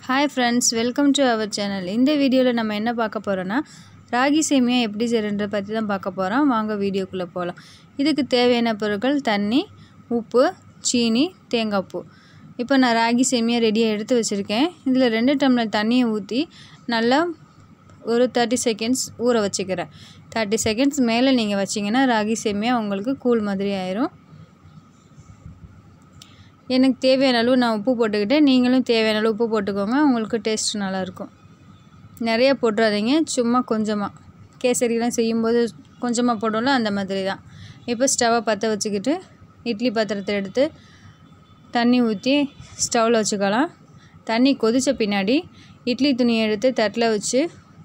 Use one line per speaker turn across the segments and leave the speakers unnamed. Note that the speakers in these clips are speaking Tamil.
hi friends welcome to our channel இந்த வீடியோவில் நம்ம என்ன பார்க்க போகிறோன்னா ராகி சேமியா எப்படி செய்கிறன்ற பற்றி தான் பார்க்க போகிறோம் வாங்க வீடியோக்குள்ளே போகலாம் இதுக்கு தேவையான பொருட்கள் தண்ணி உப்பு சீனி தேங்காய் பூ இப்போ நான் ராகி சேமியா ரெடியாக எடுத்து வச்சுருக்கேன் இதில் ரெண்டு டம்ளர் தண்ணியை ஊற்றி நல்லா ஒரு தேர்ட்டி செகண்ட்ஸ் ஊற வச்சுக்கிறேன் தேர்ட்டி செகண்ட்ஸ் மேலே நீங்கள் வச்சிங்கன்னா ராகி சேமியா உங்களுக்கு கூழ் மாதிரி ஆயிரும் எனக்கு தேவையான அளவு நான் உப்பு போட்டுக்கிட்டேன் நீங்களும் தேவையான அளவு உப்பு போட்டுக்கோங்க உங்களுக்கு டேஸ்ட் நல்லாயிருக்கும் நிறைய போட்டுறாதீங்க சும்மா கொஞ்சமாக கேசரிலாம் செய்யும்போது கொஞ்சமாக போடுவோம்ல அந்த மாதிரி தான் இப்போ ஸ்டவ்வை பற்ற வச்சுக்கிட்டு இட்லி பாத்திரத்தை எடுத்து தண்ணி ஊற்றி ஸ்டவ்வில் வச்சுக்கலாம் தண்ணி கொதித்த பின்னாடி இட்லி துணியை எடுத்து தட்டில் வச்சு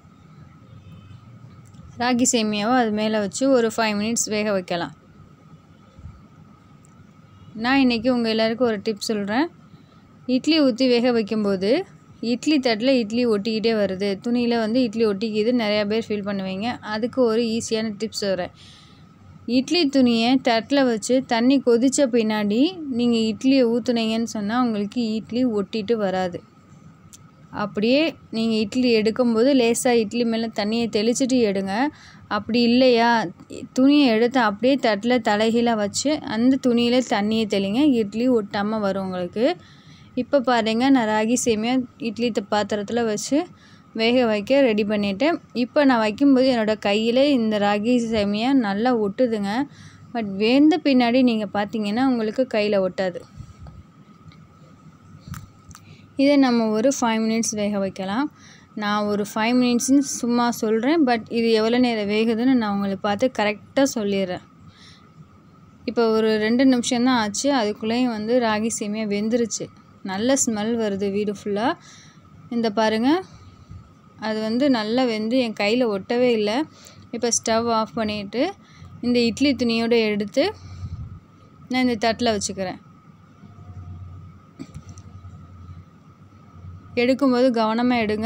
ராகி சேமியாவை அது மேலே வச்சு ஒரு ஃபைவ் மினிட்ஸ் வேக வைக்கலாம் நான் இன்றைக்கி உங்கள் எல்லாருக்கும் ஒரு டிப் சொல்கிறேன் இட்லி ஊற்றி வேக வைக்கும்போது இட்லி தட்டில் இட்லி ஒட்டிக்கிட்டே வருது துணியில் வந்து இட்லி ஒட்டிக்கிது நிறையா பேர் ஃபீல் பண்ணுவீங்க அதுக்கு ஒரு ஈஸியான டிப்ஸ் சொல்கிறேன் இட்லி துணியை தட்டில் வச்சு தண்ணி கொதித்த பின்னாடி நீங்கள் இட்லியை ஊற்றுனீங்கன்னு சொன்னால் உங்களுக்கு இட்லி ஒட்டிட்டு வராது அப்படியே நீங்கள் இட்லி எடுக்கும்போது லேசாக இட்லி மேலே தண்ணியை தெளிச்சிட்டு எடுங்க அப்படி இல்லையா துணியை எடுத்து அப்படியே தட்டில் தலைகீழாக வச்சு அந்த துணியில் தண்ணியை தெளிங்க இட்லி ஒட்டாமல் வரும் உங்களுக்கு இப்போ பாருங்கள் நான் ராகி சேமியா இட்லி பாத்திரத்தில் வச்சு வேக வைக்க ரெடி பண்ணிவிட்டேன் இப்போ நான் வைக்கும்போது என்னோடய கையில் இந்த ராகி சேமியா நல்லா ஒட்டுதுங்க பட் வெந்த பின்னாடி நீங்கள் பார்த்தீங்கன்னா உங்களுக்கு கையில் ஒட்டாது இதை நம்ம ஒரு ஃபைவ் மினிட்ஸ் வேக வைக்கலாம் நான் ஒரு ஃபைவ் மினிட்ஸ்னு சும்மா சொல்கிறேன் பட் இது எவ்வளோ நேரம் வேகுதுன்னு நான் உங்களுக்கு பார்த்து கரெக்டாக சொல்லிடுறேன் இப்போ ஒரு ரெண்டு நிமிஷம் தான் ஆச்சு அதுக்குள்ளேயும் வந்து ராகி சேமியா வெந்துருச்சு நல்ல ஸ்மெல் வருது வீடு ஃபுல்லாக இந்த பாருங்கள் அது வந்து நல்லா வெந்து என் கையில் ஒட்டவே இல்லை இப்போ ஸ்டவ் ஆஃப் பண்ணிவிட்டு இந்த இட்லி துணியோடு எடுத்து நான் இந்த தட்டில் வச்சுக்கிறேன் எடுக்கும்போது கவனமாக எடுங்க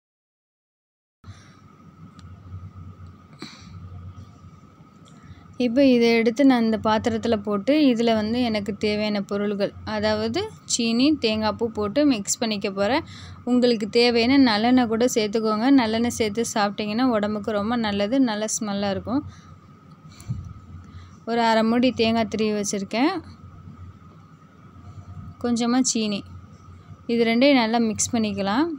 இப்போ இதை எடுத்து நான் இந்த பாத்திரத்தில் போட்டு இதில் வந்து எனக்கு தேவையான பொருள்கள் அதாவது சீனி தேங்காய் பூ போட்டு மிக்ஸ் பண்ணிக்க போகிறேன் உங்களுக்கு தேவையான நல்லெண்ணெய் கூட சேர்த்துக்கோங்க நல்லெண்ணெய் சேர்த்து சாப்பிட்டிங்கன்னா உடம்புக்கு ரொம்ப நல்லது நல்ல ஸ்மெல்லாக இருக்கும் ஒரு அரை மூடி தேங்காய் திருவி வச்சுருக்கேன் கொஞ்சமாக சீனி இது ரெண்டையும் நல்லா மிக்ஸ் பண்ணிக்கலாம்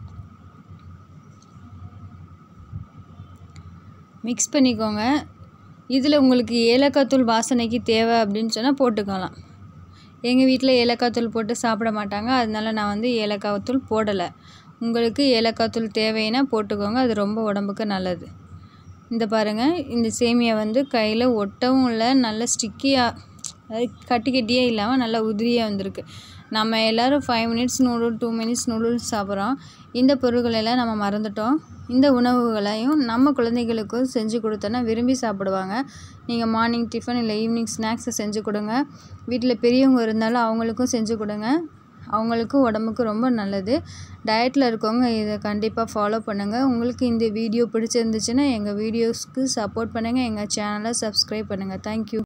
மிக்ஸ் பண்ணிக்கோங்க இதில் உங்களுக்கு ஏலக்காய் தூள் வாசனைக்கு தேவை அப்படின்னு சொன்னால் போட்டுக்கலாம் எங்கள் வீட்டில் ஏலக்காய் தூள் போட்டு சாப்பிட மாட்டாங்க அதனால நான் வந்து ஏலக்காய் தூள் போடலை உங்களுக்கு ஏலக்காய் தூள் தேவைன்னா போட்டுக்கோங்க அது ரொம்ப உடம்புக்கு நல்லது இந்த பாருங்கள் இந்த சேமியா வந்து கையில் ஒட்டவும் இல்லை நல்ல ஸ்டிக்கியாக அது கட்டி கட்டியே இல்லாமல் நல்லா உதிரியாக வந்திருக்கு நம்ம எல்லோரும் five minutes noodle two minutes noodles சாப்பிட்றோம் இந்த பொருட்களெல்லாம் நம்ம மறந்துட்டோம் இந்த உணவுகளையும் நம்ம குழந்தைகளுக்கும் செஞ்சு கொடுத்தோன்னா விரும்பி சாப்பிடுவாங்க நீங்கள் மார்னிங் டிஃபன் இல்லை ஈவினிங் ஸ்நாக்ஸை செஞ்சு கொடுங்க வீட்டில் பெரியவங்க இருந்தாலும் அவங்களுக்கும் செஞ்சு கொடுங்க அவங்களுக்கும் உடம்புக்கு ரொம்ப நல்லது டயட்டில் இருக்கவங்க இதை கண்டிப்பாக ஃபாலோ பண்ணுங்கள் உங்களுக்கு இந்த வீடியோ பிடிச்சிருந்துச்சுன்னா எங்கள் வீடியோஸ்க்கு சப்போர்ட் பண்ணுங்கள் எங்கள் சேனலை சப்ஸ்கிரைப் பண்ணுங்கள் தேங்க்யூ